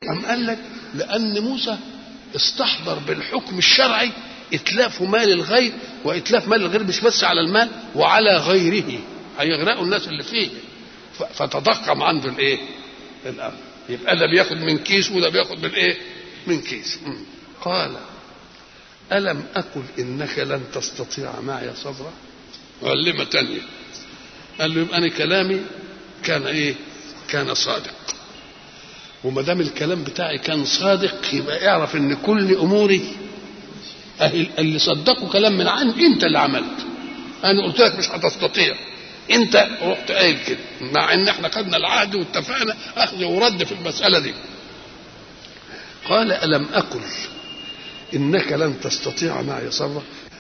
أم قال لك لأن موسى استحضر بالحكم الشرعي إتلاف مال الغير وإتلاف مال الغير مش بس على المال وعلى غيره هيغرقوا الناس اللي فيه ف- فتضخم عنده الإيه؟ الأمر يبقى ده بياخد من كيس وده بياخد من إيه؟ من كيس مم. قال ألم أقل إنك لن تستطيع معي صبرا معلمة تانية قال له يبقى أنا كلامي كان إيه كان صادق وما دام الكلام بتاعي كان صادق يبقى اعرف ان كل اموري أهل اللي صدقوا كلام من عند انت اللي عملت انا قلت لك مش هتستطيع انت رحت قايل كده مع ان احنا خدنا العهد واتفقنا اخذ ورد في المساله دي قال الم اقل انك لن تستطيع معي صبرا